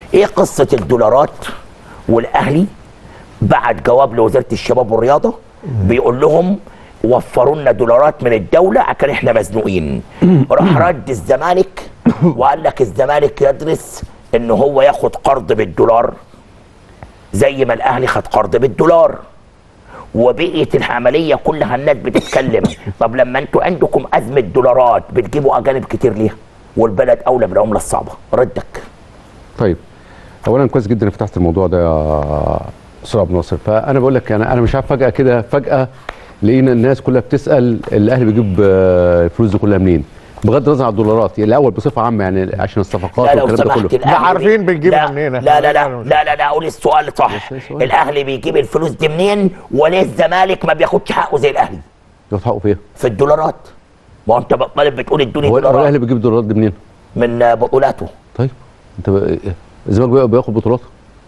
ايه قصه الدولارات والاهلي بعت جواب لوزاره الشباب والرياضه بيقول لهم وفروا لنا دولارات من الدوله عشان احنا مزنوقين راح رد الزمالك وقال لك الزمالك يدرس ان هو ياخد قرض بالدولار زي ما الاهلي خد قرض بالدولار وبقيه العمليه كلها الناس بتتكلم طب لما انتوا عندكم ازمه دولارات بتجيبوا اجانب كتير ليها والبلد اولى بالعمله الصعبه ردك طيب اولا كويس جدا انك فتحت الموضوع ده يا استاذ عبد الناصر فانا بقول لك انا انا مش عارف فجاه كده فجاه لقينا الناس كلها بتسال الاهلي بيجيب آه، الفلوس دي كلها منين بغض النظر عن الدولارات الاول بصفه عامه يعني عشان الصفقات لا لو والكلام ده سمحت كله الأهلي عارفين بي- بنجيبها لا- منين لا لا لا إحنا. لا لا لا اقول السؤال صح بس سؤال. الاهلي بيجيب الفلوس دي منين وليه الزمالك ما بياخدش حقه زي الاهلي يتحققوا فيها في الدولارات ما هو انت طالب بتقول ادوني هو هو دولارات الاهلي بيجيب الدولارات دي منين؟ من آه، بطولاته طيب انت ب- الزمالك بي- بياخد بطولات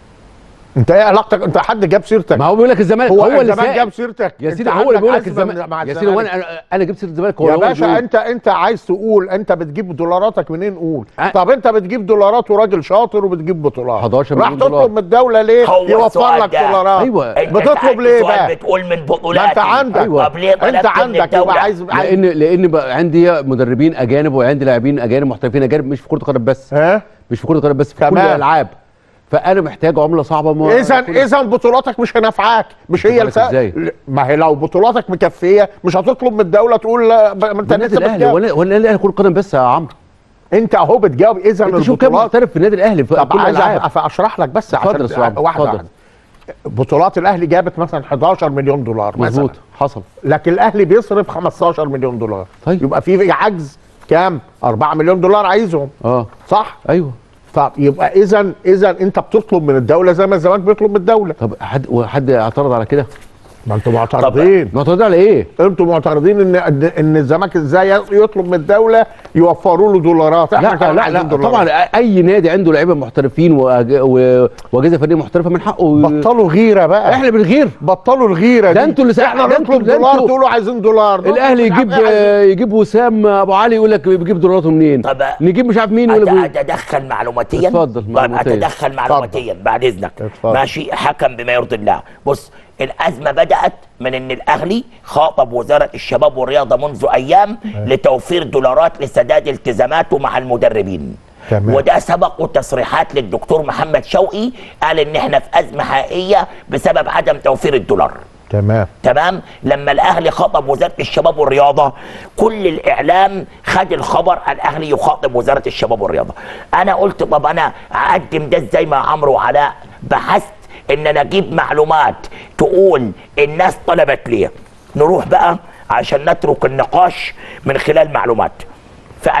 انت ايه علاقتك انت حد جاب سيرتك ما هو بيقول لك الزمالك هو, هو اللي الزمالك سائل. جاب سيرتك يا انت سيدي هو اللي عندك بيقول لك أزمة الزمالك مع يا سيدي هو الزمالك. انا انا جبت سيره الزمالك هو يا هو اللي باشا بيقول. انت انت عايز تقول انت بتجيب دولاراتك منين قول أه. طب انت بتجيب دولارات وراجل شاطر وبتجيب بطولات 11 راح مليون دولار. تطلب من الدوله ليه هو يوفر السؤال لك ده. دولارات أيوة. انت بتطلب سألت ليه سؤال بقى بتقول من بطولاتي ما انت عندك أيوة. طب ليه انت طلبت من عندك الدولة؟ يبقى عايز عايز- لان لان بقى عندي مدربين اجانب وعندي لاعبين اجانب محترفين اجانب مش في كره القدم بس ها مش في كره القدم بس في كل تمام. الالعاب فانا محتاج عمله صعبه ما اذا كل- اذا بطولاتك مش هنفعاك مش هي بطولاتك إزاي؟ ما هي لو بطولاتك مكفيه مش هتطلب من الدوله تقول لا، ب- ما انت النادي لسه الاهلي بتجاوب ولا ولا الاهلي كره قدم بس يا عمرو انت اهو بتجاوب اذا انت شوف كام البطولات محترف في النادي الاهلي في طب كل عايز الالعاب أف- اشرح لك بس اتفضل عشان يا أستاذ عمرو، واحده اتفضل. واحده بطولات الاهلي جابت مثلا 11 مليون دولار مظبوط مثلا حصل لكن الاهلي بيصرف 15 مليون دولار طيب. يبقى في عجز كام 4 مليون دولار عايزهم اه صح ايوه طب يبقى اذا اذا انت بتطلب من الدوله زي ما الزمالك بيطلب من الدوله طب حد حد اعترض على كده ما انتوا معترضين معترض على ايه انتوا معترضين ان ان إن الزمالك ازاي يطلب من الدوله يوفروا له دولارات احنا لا كمان لا, عايزين لا دولارات. طبعا اي نادي عنده لعيبه محترفين وأج- و- واجهزه فنيه محترفه من حقه ي- بطلوا غيره بقى احنا بنغير بطلوا الغيره ده دي. انتوا اللي سا- احنا ده انتوا- نطلب ده دولار انتوا- تقولوا عايزين دولار نطلب الاهلي مش عارف يجيب ايه عايزين- يجيب وسام ابو علي يقول لك بيجيب دولaraته منين طب نجيب مش عارف مين أت- ولا بي... اتدخل معلوماتيا اتفضل، طيب معلوماتيا. اتدخل معلوماتيا بعد اذنك اتفضل. ماشي حكم بما يرضي الله بص الازمه بدات من ان الاهلي خاطب وزاره الشباب والرياضه منذ ايام لتوفير دولارات لسداد التزاماته مع المدربين تمام. وده سبقه تصريحات للدكتور محمد شوقي قال ان احنا في ازمه حقيقيه بسبب عدم توفير الدولار تمام تمام لما الاهلي خاطب وزاره الشباب والرياضه كل الاعلام خد الخبر الاهلي يخاطب وزاره الشباب والرياضه انا قلت طب انا اقدم ده ازاي مع عمرو وعلاء بحثت ان انا اجيب معلومات تقول الناس طلبت ليه نروح بقى عشان نترك النقاش من خلال معلومات في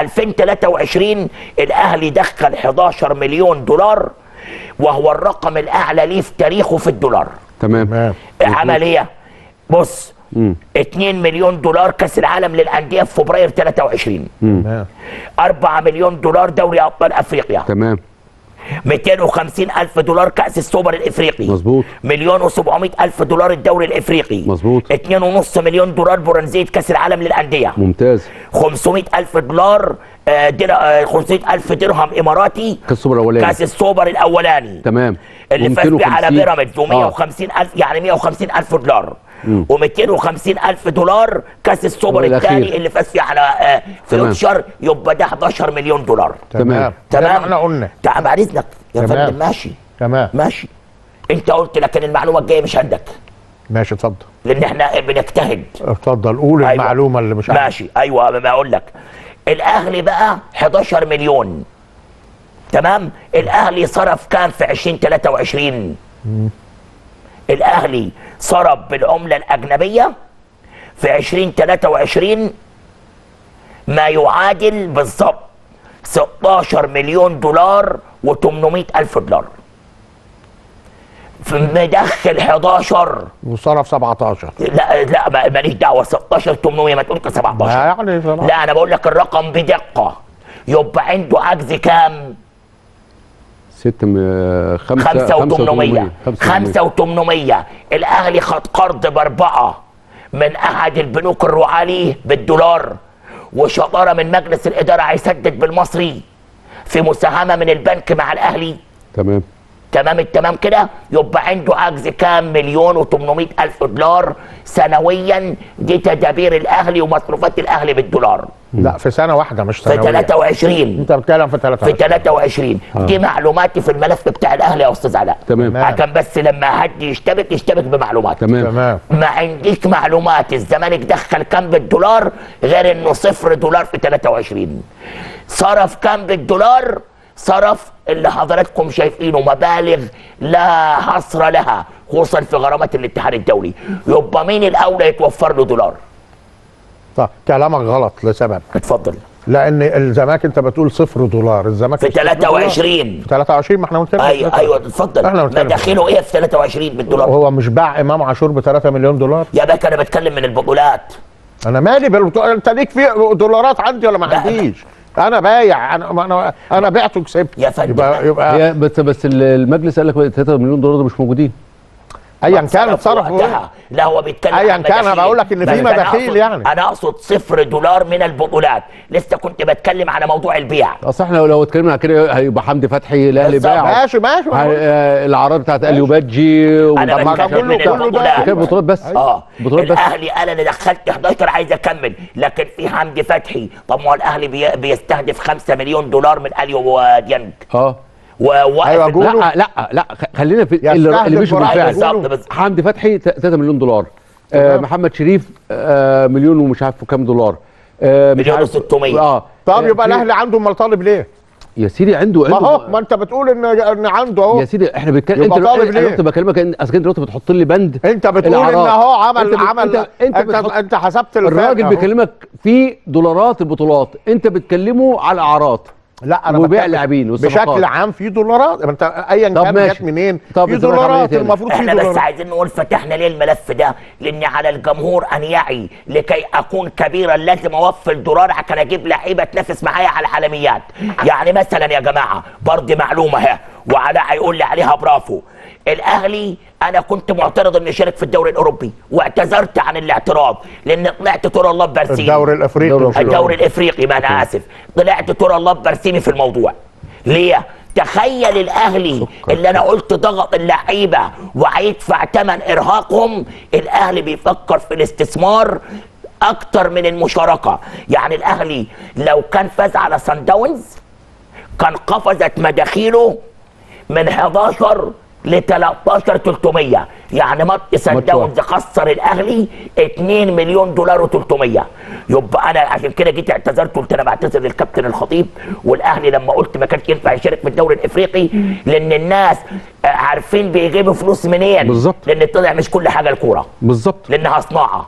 2023 الاهلي دخل 11 مليون دولار وهو الرقم الاعلى ليه في تاريخه في الدولار تمام تمام عمليه بص 2 مليون دولار كاس العالم للانديه في فبراير 23 تمام 4 مليون دولار دوري ابطال افريقيا تمام 250 الف دولار كاس السوبر الافريقي مظبوط. مليون و700 الف دولار الدوري الافريقي مظبوط. 2.5 مليون دولار برونزيه كاس العالم للانديه ممتاز 500 الف دولار آه، در... آه، 500 الف درهم اماراتي كاس السوبر الاولاني كاس السوبر الاولاني تمام اللي فاز بيه على و250 بيراميدز آه. و150 الف يعني 150 الف دولار و250 الف دولار كاس السوبر والأخير. الثاني اللي فاز فيه على آه، تمام. فيوتشر يبقى ده 11 مليون دولار تمام. زي ما تمام احنا قلنا تعال بعد اذنك يا تمام. فندم ماشي تمام ماشي انت قلت لكن المعلومه الجايه مش عندك ماشي اتفضل لان احنا بنجتهد اتفضل قول أيوة. المعلومه اللي مش عارف ماشي ايوه ما اقول لك الاهلي بقى 11 مليون تمام الاهلي صرف كام في 2023 الاهلي صرف بالعمله الاجنبيه في 2023 ما يعادل بالظبط 16 مليون دولار و800 الف دولار في مدخل 11 وصرف 17 لا لا ما- ماليش دعوه 16 800 ما تقولش 17 ما يعني صراحة. لا انا بقول لك الرقم بدقه يبقى عنده عجز كام 6 م... 5 5 و800 5 و800 الاهلي خد قرض باربعه من احد البنوك الرعاه ليه بالدولار وشطاره من مجلس الاداره هيسدد بالمصري في مساهمه من البنك مع الاهلي تمام تمام التمام كده يبقى عنده عجز كام مليون و800 الف دولار سنويا دي تدابير الاهلي ومصروفات الاهلي بالدولار لا في سنه واحده مش في سنه 23 انت بتتكلم في في 23 23 دي معلوماتي في الملف بتاع الاهلي يا استاذ علاء تمام تمام. عشان بس لما حد يشتبك يشتبك بمعلومات تمام تمام ما عنديش معلومات الزمالك دخل كام بالدولار غير انه صفر دولار في 23 صرف كام بالدولار صرف اللي حضراتكم شايفينه مبالغ لا حصر لها خصوصا في غرامات الاتحاد الدولي يبقى مين الاولى يتوفر له دولار طب كلامك غلط لسبب اتفضل لان الزمالك انت بتقول صفر دولار الزمالك في صفر دولار. 23 في 23 ما احنا قلت لك ايوه ايوه اتفضل احنا قلت لك. مداخله ايه في 23 بالدولار هو مش باع امام عاشور ب 3 مليون دولار يا باك انا بتكلم من البطولات انا مالي بالبطو... انت ليك في دولارات عندي ولا ما لا. عنديش انا بايع انا ما انا انا بعت وكسبت يا فندم. يبقى يبقى هي بس بس المجلس قال لك 3 مليون دولار ده مش موجودين ايا كان صرف اتصرف وقتها لا هو بيتكلم أياً عن كان، أنا مداخيل. بقول لك إن في بس أنا مداخيل أقصد- يعني. انا اقصد صفر دولار من البطولات لسه كنت بتكلم على موضوع البيع اصل احنا لو- لو اتكلمنا على كده هيبقى حمدي فتحي الاهلي بالظبط. باع ماشي ماشي هي- آه، الاعراض بتاعت اليوباجي انا ومحمد بتكلم شافعي. من كله- كله ده. البطولات كده بطولات بس اه بطولات بس الاهلي قال انا دخلت 11 عايز اكمل لكن في حمدي فتحي طب ما هو الاهلي بي بيستهدف 5 مليون دولار من اليو وديانج اه ووقف أيوة، جول. البيع. لا لا لا خ- خلينا في يستهدف اللي, اللي مش براعي بالفعل بالظبط بالظبط. حمدي فتحي 3 مليون دولار آه تمام. محمد شريف آه مليون ومش عارف كام دولار آه مش مليون عارف- و600. اه طب آه، يبقى في- الاهلي عنده امال طالب ليه؟ يا سيدي عنده ما عنده هو ما انت بتقول ان ان عنده اهو يا سيدي احنا بنتكلم يبقى انت طالب انا ليه؟ كنت بكلمك ان اصل انت دلوقتي بتحط لي بند انت بتقول ان الأعراض. هو عمل انت بت- عمل انت انت, انت, بتحط انت حسبت الفرق الراجل اهو. بيكلمك في دولارات البطولات انت بتكلمه على اعراض لا انا وبيع بتكلم لاعبين والصفقات. بشكل عام في دولارات ما انت ايا طب كان ماشي. جت منين طب في الزمالك عمل ايه دولارات تاني؟ المفروض في احنا بس دولارات عايزين نقول فتحنا ليه الملف ده لان على الجمهور ان يعي لكي اكون كبيرا لازم اوفر دولار عشان اجيب لعيبه تنافس معايا على العالميات يعني مثلا يا جماعه برضه معلومه اهي وعلاء هيقول لي عليها برافو الاهلي انا كنت معترض اني اشارك في الدوري الاوروبي واعتذرت عن الاعتراض لان طلعت تور الله ببرسيمي الدوري الافريقي الدوري مش الدوري الافريقي ما انا اسف طلعت تور الله ببرسيمي في الموضوع ليه تخيل الاهلي اللي انا قلت ضغط اللعيبه وهيدفع ثمن ارهاقهم الاهلي بيفكر في الاستثمار اكتر من المشاركه يعني الاهلي لو كان فاز على سان داونز كان قفزت مداخيله من 11 ل 13 300 يعني ماتش سان ماتش داونز خسر الاهلي 2 مليون دولار و300 يبقى انا عشان كده جيت اعتذرت قلت انا بعتذر للكابتن الخطيب والاهلي لما قلت ما كانش ينفع يشارك في الدوري الافريقي لان الناس آه، عارفين بيجيبوا فلوس منين بالظبط. لان طلع مش كل حاجه الكوره بالظبط لانها صناعه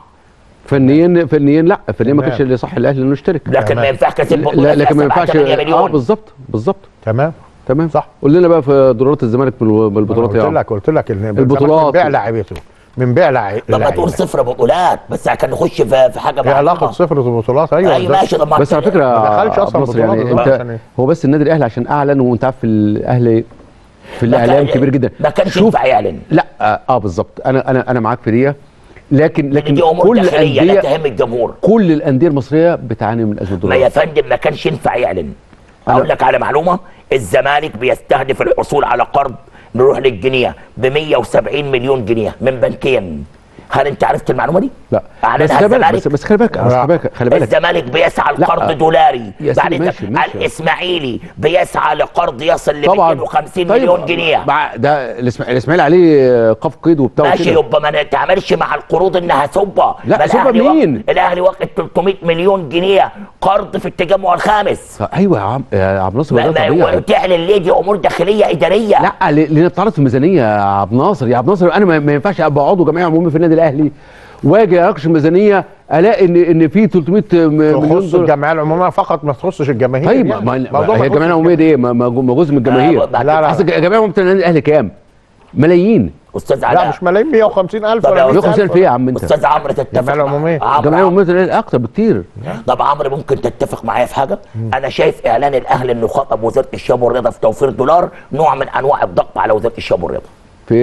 فنيا فنيا لا فنيا ما تمام. كانش اللي صح الاهلي انه يشترك لكن ما ينفعش كسب لا بطولة لكن ما سبعة، ينفعش تمانية اه مليون بالظبط بالظبط تمام تمام صح. قول لنا بقى في دولارات الزمالك من من البطولات قلت يا عم. لك قلت لك ان البطولات. من بيع لاعيبته من بيع لاعي- طب ما تقول لعيبه صفر بطولات بس عشان نخش في في حاجه ايه علاقه معلومة. صفر البطولات ايوه اي ده- ماشي طب ما بس على فكره ما دخلش أصلاً عبد الناصر يعني بطولات انت عشان إيه؟ هو بس النادي الاهلي عشان اعلن وانت عارف الاهلي في ما الاعلام كان- كبير جدا ما كانش شوف ينفع يعلن لا اه, آه بالظبط انا انا انا معاك في دي لكن لكن لكن دي امور كل داخليه لا الانديه تهم الجمهور كل الانديه المصريه بتعاني من ازمه ما يا الدولار فندم ما كانش ينفع يعلن اقول لك على معلومه الزمالك بيستهدف الحصول على قرض نروح للجنيه ب 170 مليون جنيه من بنكين هل انت عرفت المعلومه دي؟ لا بس اعلنها خلي بالك الزمالك بس, بس خلي بالك بس خلي بالك خلي بالك الزمالك بيسعى لا. لقرض دولاري يا سيدي بعد ماشي، كده ماشي. الاسماعيلي بيسعى لقرض يصل ل طبعا 250 طيب، مليون جنيه مع- ده الإسماعيلي الاسماعيلي عليه قف قيد وبتاع ماشي وكده. يبقى ما نتعاملش مع القروض انها سبه لا، ما سبة الأهلي واخد- مين؟ الاهلي واخد 300 مليون جنيه قرض في التجمع الخامس ايوه يا عم يا عبد الناصر ما ده ما طبيعي تعلن ليه دي امور داخليه اداريه لا ل- لان بتعرض في الميزانيه يا عبد الناصر يا عبد الناصر انا ما ما ينفعش ابقى عضو جمعيه عموميه في النادي الاهلي واجي اناقش الميزانيه الاقي ان ان في 300 م- مليون تخص دولار الجمعيه العموميه فقط ما تخصش الجماهير طيب يعني. ما موضوع ما ما هي يخصش الجمعيه العموميه دي ايه ما ما ما جزء من الجماهير آه، بعد- لا، لا. اصل الجمعيه العموميه بتاع النادي الاهلي كام؟ ملايين استاذ لا علاء مش ملايين 150 الف طب ولا يا 100 150 الف ايه يا عم انت؟ استاذ عمرو تتفق الجمعية مع- العمومية. عمرو- الجمعيه العموميه النادي الأهلي اكتر بكتير طب عمرو ممكن تتفق معايا في حاجه انا شايف اعلان الاهلي انه خاطب وزاره الشباب والرياضه في توفير دولار نوع من انواع الضغط على وزاره الشباب والرياضه في ايه؟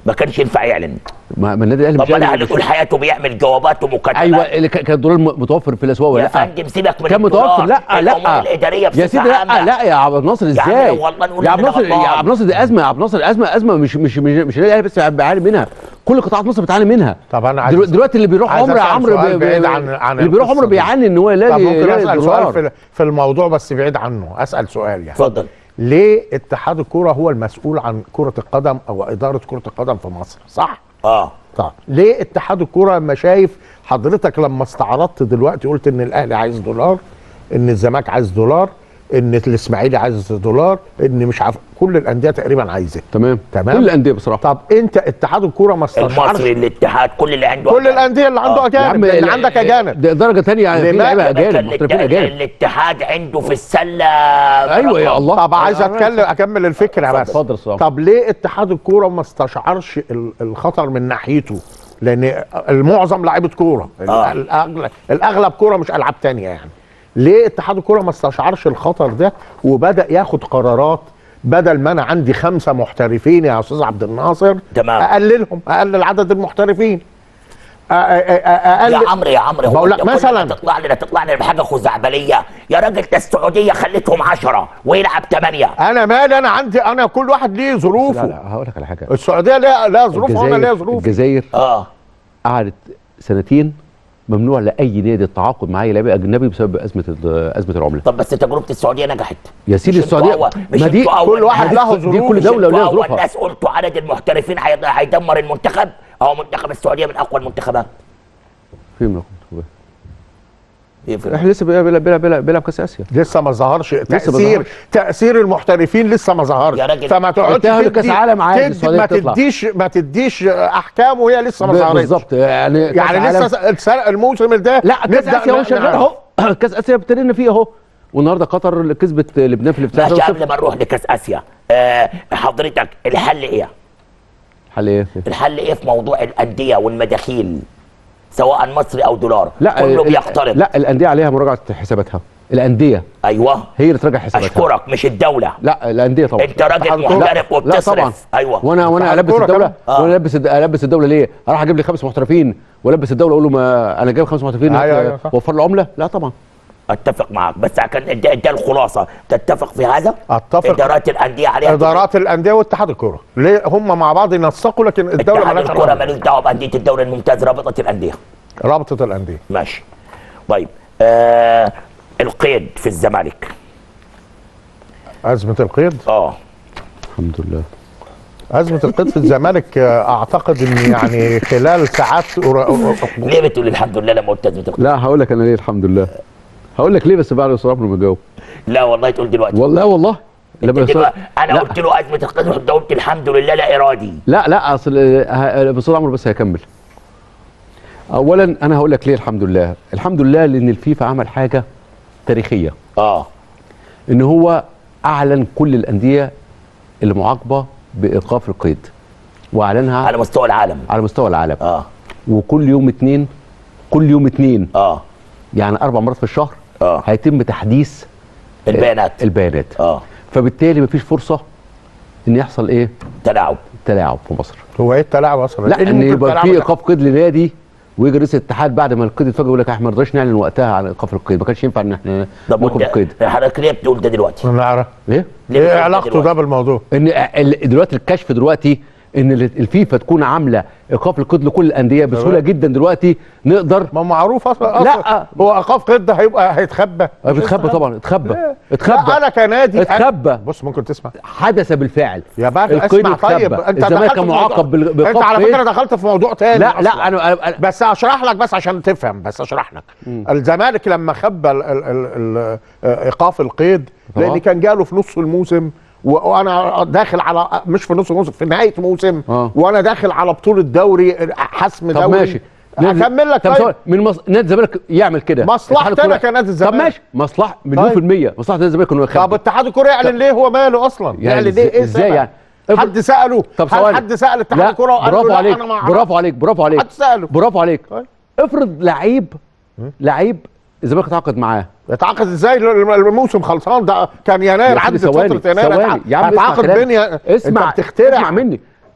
ما كانش ينفع يعلن ما ما النادي الاهلي طب مش ما يعني الاهلي طول حياته بيعمل جوابات ومكاتبات ايوه اللي كان كان الدولار م- متوفر في الاسواق ولا يا لا فندم سيبك من كان الدولار. متوفر لا الامور لا الاداريه يا بصفه سيدي لا عامة. لا يا عبد الناصر يا عم ازاي والله نقول يا عبد إن الناصر غلطان. يا عبد الناصر دي ازمه يا عبد الناصر ازمه ازمه مش مش مش, مش النادي الاهلي بس بيعاني منها كل قطاعات مصر بتعاني منها طب أنا عايز دلو- أسأل- دلوقتي اللي بيروح عايز عمره يا أسأل عمرو سؤال بي- بعيد بي- عن- عن اللي بيروح القصة عمره دي. بيعاني ان هو طب يلاقي ممكن يلاقي اسال سؤال دولار. في في الموضوع بس بعيد عنه اسال سؤال يعني اتفضل ليه اتحاد الكوره هو المسؤول عن كره القدم او اداره كره القدم في مصر صح اه طب ليه اتحاد الكوره لما شايف حضرتك لما استعرضت دلوقتي قلت ان الاهلي عايز دولار ان الزمالك عايز دولار ان الاسماعيلي عايز دولار ان مش عارف كل الانديه تقريبا عايزه تمام تمام. كل الانديه بصراحه طب انت اتحاد الكوره ما استشعرش المصري الاتحاد كل اللي عنده كل أجانب. الانديه اللي عنده آه. اجانب لان ال- عندك اجانب ده درجه ثانيه في لماذا؟ لعيبه يا باشا اجانب محترفين الات- اجانب الاتحاد عنده في السله ايوه يا رقم. الله طب عايز أنا- اتكلم اكمل الفكره بس اتفضل يا أستاذ طب ليه اتحاد الكوره ما استشعرش ال- الخطر من ناحيته لان المعظم لعيبه كوره آه. الاغلب الاغلب كوره مش العاب تانية يعني ليه اتحاد الكوره ما استشعرش الخطر ده وبدا ياخد قرارات بدل ما انا عندي خمسه محترفين يا استاذ عبد الناصر تمام. اقللهم اقلل عدد المحترفين أ- أ- أ- اقلل يا عمرو يا عمرو هو بقول لك أنت كل ما مثلاً. تطلع لنا تطلع لنا بحاجه خزعبليه يا راجل ده السعوديه خلتهم عشرة ويلعب ثمانيه انا مالي انا عندي انا كل واحد ليه لا ظروفه لا هقول لك على حاجه السعوديه ليها لها ظروفها وانا ليا الجزائر ظروفي الجزائر اه قعدت سنتين ممنوع لاي نادي التعاقد مع اي لاعب اجنبي بسبب ازمه ال- ازمه العمله طب بس تجربه السعوديه نجحت يا سيدي مش انتوا السعوديه أول- مش ما دي انتوا أول كل واحد ناس- له دي ظروف كل مش دوله انتوا ولها اول ظروفها ناس قلتوا عدد المحترفين هي- هيدمر المنتخب اهو منتخب السعوديه من اقوى المنتخبات فين من يفرق. احنا لسه بيلعب بيلعب بيلعب, بيلعب, بيلعب كاس اسيا لسه ما ظهرش ما تاثير ظهرش. تاثير المحترفين لسه ما ظهرش يا راجل، فما تقعدش التأهل لكأس تدي- عالم عادي، تدي- السعودية ما بتطلع. تديش ما تديش احكام وهي لسه ما ب- ظهرتش بالظبط يعني كأس يعني عالم- لسه السنة- الموسم ده لا كاس نبدأ اسيا اهو ن- شغال نعرف. اهو كاس اسيا ابتدينا فيه اهو والنهارده قطر اللي كسبت لبنان في الافتتاح ماشي 3-0. قبل ما نروح لكاس اسيا آه حضرتك الحل ايه؟ حل ايه؟ الحل ايه في موضوع الانديه والمداخيل سواء مصري او دولار لا كله ال- بيقترض لا الانديه عليها مراجعه حساباتها الانديه ايوه هي اللي تراجع حساباتها اشكرك مش الدوله لا الانديه طبعا انت راجل اتحاد الكورة. محترف لا وبتصرف طبعا ايوه وانا وانا اتحاد البس الكورة الدوله كمان. آه. وانا البس الد- البس الدوله ليه؟ اروح اجيب لي خمس محترفين والبس الدوله اقول له ما انا جايب خمس محترفين أيوة، هات- أيوة، صح. وفر له عمله؟ لا طبعا اتفق معك بس كان ده, ده الخلاصه تتفق في هذا اتفق. ادارات الانديه عليها ادارات الانديه واتحاد الكوره ليه هم مع بعض ينسقوا لكن الدوله اتحاد مالهاش الكره علاقة. ملوش دعوه بانديه الدوري الممتاز رابطه الانديه رابطه الانديه ماشي طيب آه القيد في الزمالك ازمه القيد اه الحمد لله ازمه القيد في الزمالك آه، اعتقد ان يعني خلال ساعات أر- ليه بتقول الحمد لله لما قلت ازمه القيد لا هقول لك انا ليه الحمد لله هقول لك ليه بس بعد الصراحه ما بجاوب لا والله تقول دلوقتي والله والله لا انت بس تبقى- انا لا. قلت له ازمه القيد رحت قلت الحمد لله لا ارادي لا لا اصل آه، بس طول عمره بس هيكمل اولا انا هقول لك ليه الحمد لله الحمد لله لان الفيفا عمل حاجه تاريخيه اه ان هو اعلن كل الانديه اللي معاقبه بايقاف القيد واعلنها على مستوى العالم على مستوى العالم اه وكل يوم اتنين كل يوم اتنين اه يعني اربع مرات في الشهر آه. هيتم تحديث البيانات البيانات اه فبالتالي مفيش فرصه ان يحصل ايه تلاعب تلاعب في مصر هو ايه التلاعب اصلا؟ لا إيه اللي ان ممكن يبقى التلاعب في ده؟ ايقاف قيد لنادي ويجي رئيس الاتحاد بعد ما القيد يتفاجئ يقول لك احنا ما رضاش نعلن وقتها عن ايقاف القيد ما كانش ينفع ان احنا طب نوقف وانت القيد حضرتك ليه بتقول ده دلوقتي؟ نعرف ايه ليه بتقول ايه ده علاقته دلوقتي؟ ده بالموضوع؟ ان ال- دلوقتي الكشف دلوقتي ان ال- الفيفا تكون عامله ايقاف القيد لكل الانديه بسهوله جدا دلوقتي نقدر ما هو معروف اصلا لا. أصلاً هو ايقاف قيد ده هيبقى هيتخبى آه، بتخبى طبعا اتخبى لا اتخبى انا كنادي اتخبى. بص ممكن تسمع حدث بالفعل يا بقى القيد اسمع طيب اتخبى. انت الزمالك دخلت كان في موضوع- معاقب بال- انت بإيقاف على قيد. فكره دخلت في موضوع تاني لا أصلاً. لا انا أنا- بس اشرح لك بس عشان تفهم بس اشرح لك الزمالك لما خبى ال- ال- ال- ال- ايقاف القيد طبعا. لان كان جاله في نص الموسم و- وانا داخل على مش في نص الموسم في نهايه موسم آه. وانا داخل على بطوله دوري حسم طب دوري ماشي اكمل لك طب طيب ثواني، من مص... نادي الزمالك يعمل كده مصلحتي اتحاد أنا الكرة- كنادي طب الزمالك. ماشي مصلحه مليون طيب. في المية مصلحه نادي الزمالك انه يخبي طب اتحاد الكوره يعلن ليه هو ماله اصلا يعني يعلن إزاي- ليه ايه إزاي السبب؟ يعني؟ حد ساله طب هل ثواني حد سال اتحاد لا الكوره وقال له برافو لا عليك انا ما أعرف؟ برافو عليك برافو عليك حد ساله برافو عليك طيب. افرض لعيب لعيب الزمالك اتعاقد معاه اتعاقد ازاي الموسم خلصان ده كان يناير يا سيدي عدت ثواني فتره يناير ثواني يا عم اسمع هتعاقد كلامي. بين اسمع انت بتخترع اسمع مني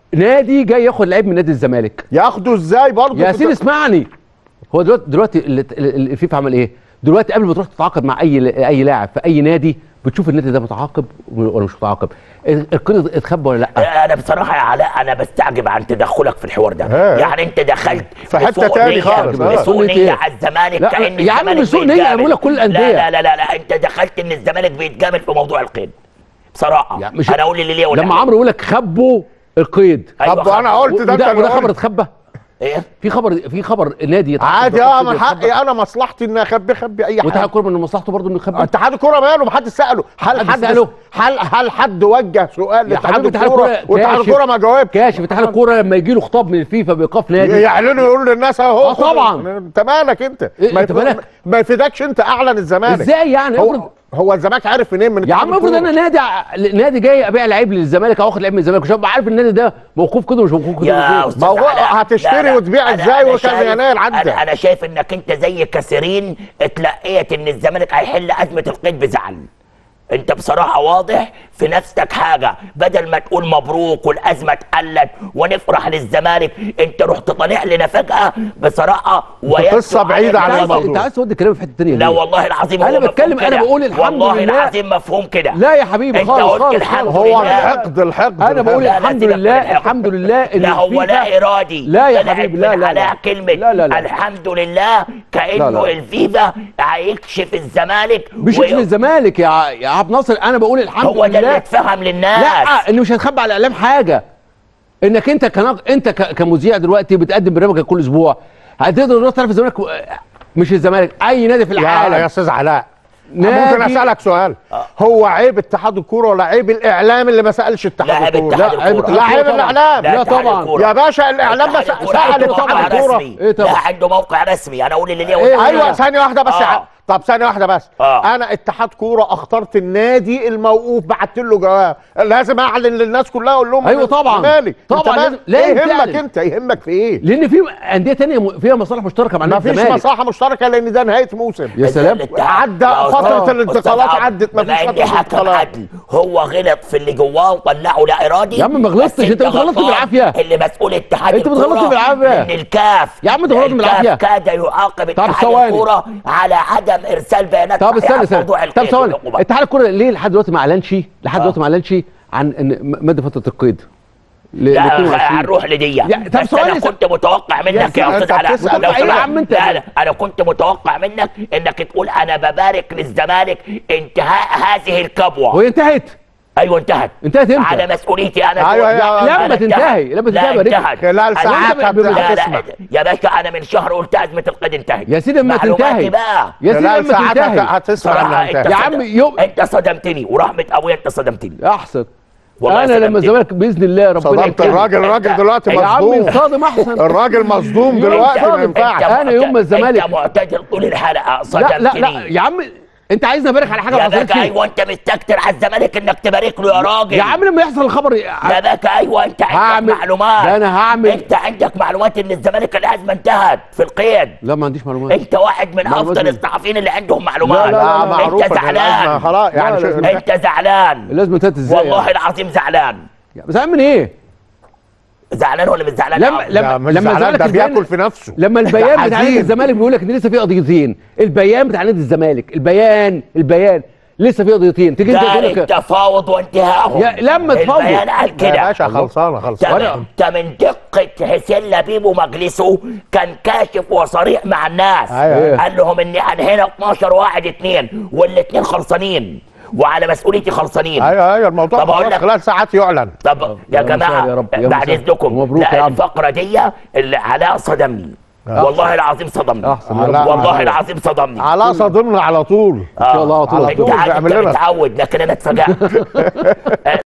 نادي جاي ياخد لعيب من نادي الزمالك ياخدوا ازاي برضه يا سيدي اسمعني هو دلوقتي دلوقتي ال- ال- الفيفا عمل ايه؟ دلوقتي قبل ما تروح تتعاقد مع اي اي لاعب في اي نادي بتشوف النادي ده متعاقب ولا مش متعاقب ال- القيد اتخبى ولا لا؟ انا بصراحه يا علاء انا بستعجب عن تدخلك في الحوار ده اه. يعني انت دخلت في حتة بسوء تاني نية- خالص. اه. بسوء قلت نيه ايه؟ على الزمالك لا، كأن يا عم الزمالك بسوء نية، بيتجامل. انا بقول لك كل الأندية. لا لا لا لا انت دخلت ان الزمالك بيتجامل في موضوع القيد بصراحه يعني مش انا اقول اللي ليه ولا لما عمرو يقول لك خبوا القيد أيوة طب انا خبر. قلت ده انت وده, اللي وده خبر قلت. اتخبى ايه في خبر في خبر نادي يتعاقد عادي بقيد اه من يتخبى. حقي انا مصلحتي ان اخبي خبي اي واتحاد حاجه الكوره من مصلحته برضه انه يخبي اتحاد الكوره ماله محدش ساله هل حد حد سأله؟ هل هل حد وجه سؤال يا لاتحاد حبيبي اتحاد الكوره الكورة واتحاد كاشف. الكوره ما جاوبش كاشف اتحاد الكوره لما يجي له خطاب من الفيفا بايقاف نادي يعلنوا يقولوا للناس اهو آه طبعا. انت مالك انت إيه، ما أنت يف- مالك؟ ما يفيدكش انت اعلن الزمالك ازاي يعني هو افرض هو الزمالك عارف منين من يا اتحاد عم افرض الكورة؟ انا نادي ع- نادي جاي ابيع لعيب للزمالك او واخد لعيب من الزمالك مش هبقى عارف النادي ده موقوف كده ومش موقوف كده يا ومش استاذ ما هو علاء، هتشتري لا، لا. وتبيع أنا- إزاي أنا وكان شايف- يناير عدى؟ انا انا شايف انك انت زي كثيرين اتلقيت ان الزمالك هيحل ازمه القيد بزعل انت بصراحه واضح في نفسك حاجه بدل ما تقول مبروك والازمه اتحلت ونفرح للزمالك انت رحت طالع لنا فجاه بصراحه ويبدو قصة بعيدة على عن انت الوضع. عايز انت عايز تودي الكلام في حته ثانيه لا والله العظيم أنا هو مفهوم بتكلم- أنا كده. بقول الحمد والله لله. العظيم مفهوم كده لا يا حبيبي انت خالص قلت خالص الحمد خالص. هو لله. الحقد الحقد انا بقول لا، لا، الحمد سيبك من لله الحقد. الحمد لله ان لا هو الفيفا- لا ارادي لا يا طلعت حبيبي من لا لا عليها لا كلمه لا لا لا. الحمد لله كانه لا لا. الفيفا هيكشف الزمالك مش وي- في الزمالك يا ع- يا عبد الناصر انا بقول الحمد هو ده اللي لله اتفهم للناس لا انه مش هتخبى على الاعلام حاجه انك انت كناق... انت ك... كمذيع دلوقتي بتقدم برنامجك كل اسبوع هتقدر دلوقتي تعرف الزمالك و- مش الزمالك اي نادي في يا العالم يا استاذ علاء نادي- ممكن اسالك سؤال هو عيب اتحاد الكوره ولا عيب الاعلام اللي ما سالش لا اتحاد عيب الكوره اتحاد لا، عيب الكورة. لا عيب طبعاً. الاعلام لا اتحاد طبعاً. الكورة. يا باشا الاعلام ما اتحاد سال الكورة عنده اتحاد موقع الكوره رسمي. إيه طبعا. لا عنده موقع رسمي انا اقول اللي ليه إيه ولا ايوه عليه. ثانيه واحده بس آه. يا طب ثانيه واحده بس آه. انا اتحاد كوره اخترت النادي الموقوف بعت له جواب لازم اعلن للناس كلها اقول لهم أيوة أنا طبعاً. مالي طبعاً أنت مالك؟ لازم- لازم ايه يهمك تعلن. انت يهمك في ايه لان في انديه تانية م- فيها مصالح مشتركه مع ما نادي فيش الزمالك مصلحه مشتركه لان ده نهايه موسم يا سلام الاتحاد- عدى يا أستاذ- فترة الانتقالات أستاذ عبد، عدت، ما بما فيش إني فترة حكم انتقالات. عدل هو غلط في اللي جواه وطلعه لا ارادي يا عم ما غلطتش، بس أنت بتغلط غلطان بالعافية. اللي مسؤول اتحاد أنت بتغلط الكورة بالعافية. من الكاف يا عم أنت بتغلط الكاف بالعافية. كاد يعاقب اتحاد ثواني. الكورة على عدم ارسال بيانات طب صحيحة استنى في استنى موضوع طب القيد ثواني والعقوبات. اتحاد الكوره ليه لحد دلوقتي ما اعلنش لحد دلوقتي ما اعلنش عن ان م- مدى فتره القيد ل- ل لا 22. هنروح لدي يا- طب بس ثواني انا س- كنت متوقع منك يا أنت استاذ علاء بتسأل لو إيه يا سمحت. عم أنت؟ لا لا انا كنت متوقع منك انك تقول انا ببارك للزمالك انتهاء هذه الكبوه وهي انتهت ايوه انتهت انتهت امتى؟ على مسؤوليتي انا أيوة، دول. أيوة، أنا لما انتهت. تنتهي، لما لا تنتهي بريك. انتهت خلال أنا- ساعات أنت ب- هت- لا هتسمع لا يا باشا انا من شهر قلت ازمه القيد انتهت يا سيدي لما معلوماتي تنتهي بقى يا سيدي خلال لما ساعات هت- تنتهي هتسمع صراحة انها انت انتهت يا عم صدم- يوم- انت صدمتني ورحمه ابويا انت صدمتني احسن والله انا لما صدمتني. الزمالك باذن الله ربنا صدمت يكرمه. الراجل الراجل دلوقتي يا عم مصدوم صادم احسن الراجل مصدوم يوم دلوقتي ما صادم. ينفعش أنت- أنا يوم ما الزمالك- انت معتدل طول الحلقه لا صدمتني لا لا يا عم انت عايزني ابارك على حاجه ما يا باكا حصلتش ايوه انت مستكتر على الزمالك انك تبارك له يا راجل يا عم لما يحصل الخبر يا باكا ايوه انت عندك هعمل- معلومات ده أنا هعمل- انت عندك معلومات ان الزمالك الازمه انتهت في القيد لا ما عنديش معلومات انت واحد من معلومات افضل مين؟ الصحفيين اللي عندهم معلومات لا، لا، لا لا، معروف انت ان الازمه زعلان خلاص يعني لا، لا، شوف- لا. انت زعلان لازم انتهت ازاي والله يعني؟ العظيم زعلان زعلان من ايه؟ زعلان ولا مش زعلان لما يا عم؟ لما ده مش لما زعلان، الزمالك ده الزمالك- بياكل في نفسه لما ده البيان بتاع نادي حزين. الزمالك بيقول لك ان لسه في قضيتين البيان بتاع نادي الزمالك البيان البيان لسه في قضيتين تيجي انت تقول ده لك التفاوض وانتهائهم يا- لما تفاوض. البيان قال يا كده باشا خلصانه خلصانه انت من دقة حسين لبيب ومجلسه كان كاشف وصريح مع الناس أيوة. قال لهم اني هنا 12 واحد اتنين والاثنين خلصانين وعلى مسؤوليتي خلصانين ايوه ايوه الموضوع طب أقول خلاص لك- خلال ساعات يعلن طب يا يا جماعه مساء يا رب، يا بعد مساء. اذنكم ومبروك يا لا عم. الفقره دي اللي علاء صدمني والله العظيم صدمني أحسن يا رب. والله علاء. العظيم صدمني على صدمنا على طول ان شاء الله على طول على انت طول عارف بيعمل انت لنا. متعود لكن انا اتفاجأت